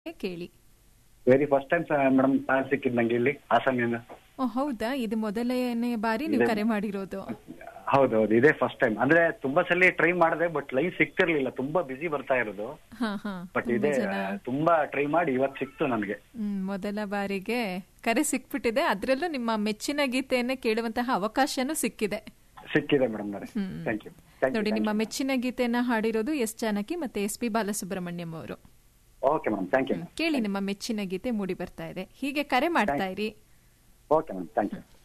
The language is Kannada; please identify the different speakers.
Speaker 1: ಕೇಳಿ
Speaker 2: very first time madam call ಸಿಕ್ಕಿದ್ ನಂಗೆ ಇಲ್ಲಿ ಹಾಸನಿಂದ
Speaker 1: ಓ ಹೌದಾ ಇದು ಮೊದಲನೇ ಬಾರಿ ನೀವು
Speaker 2: ಇದೆ.
Speaker 1: ಕರೆ ಮಾಡಿರೋದು
Speaker 2: ಹೌದು ಹೌದು ಇದೇ ಫಸ್ಟ್ ಟೈಮ್ ಅಂದ್ರೆ ತುಂಬಾ ಸಲ ಟ್ರೈ ಮಾಡಿದೆ ಬಟ್ ಲೈನ್ ಸಿಕ್ತಿರ್ಲಿಲ್ಲ ತುಂಬಾ ಬಿಸಿ ಬರ್ತಾ ಇರೋದು
Speaker 1: ಹಾ ಹಾ
Speaker 2: ಬಟ್
Speaker 1: ತುಂಬಾ
Speaker 2: ಇದೇ
Speaker 1: ಜನ
Speaker 2: ತುಂಬಾ ಟ್ರೈ ಮಾಡಿ ಇವತ್ತು ಸಿಕ್ತು ನನಗೆ
Speaker 1: ಹ್ಮ್, ಮೊದಲ ಬಾರಿಗೆ ಕರೆ ಸಿಕ್ಬಿಟ್ಟಿದೆ ಅದ್ರಲ್ಲೂ ನಿಮ್ಮ ಮೆಚ್ಚಿನ ಗೀತೆಯನ್ನೇ ಕೇಳುವಂತಹ ಅವಕಾಶನೂ ಸಿಕ್ಕಿದೆ
Speaker 2: ಸಿಕ್ಕಿದೆ ಮೇಡಮ್ ನನಗೆ
Speaker 1: ಹ್ಮ್.
Speaker 2: ಥ್ಯಾಂಕ್ ಯು ಥ್ಯಾಂಕ್
Speaker 1: ನೋಡಿ
Speaker 2: ಯು
Speaker 1: ನಿಮ್ಮ ಮೆಚ್ಚಿನ ಗೀತೆಯನ್ನ ಹಾಡಿರೋದು ಎಸ್ ಜಾನಕಿ ಮತ್ತೆ ಎಸ್ ಪಿ ಬಾಲಸುಬ್ರಹ್ಮಣ್ಯಂ ಅವರು
Speaker 2: ಓಕೆ ಮೇಡಮ್ ಥ್ಯಾಂಕ್ ಯು
Speaker 1: ಕೇಳಿ ನಿಮ್ಮ ಮೆಚ್ಚಿನ ಗೀತೆ ಮೂಡಿ ಬರ್ತಾ ಇದೆ ಹೀಗೆ ಕರೆ ಮಾಡ್ತಾ ಇರಿ
Speaker 2: ಓಕೆ ಮೇಡಮ್ ಥ್ಯಾಂಕ್ ಯು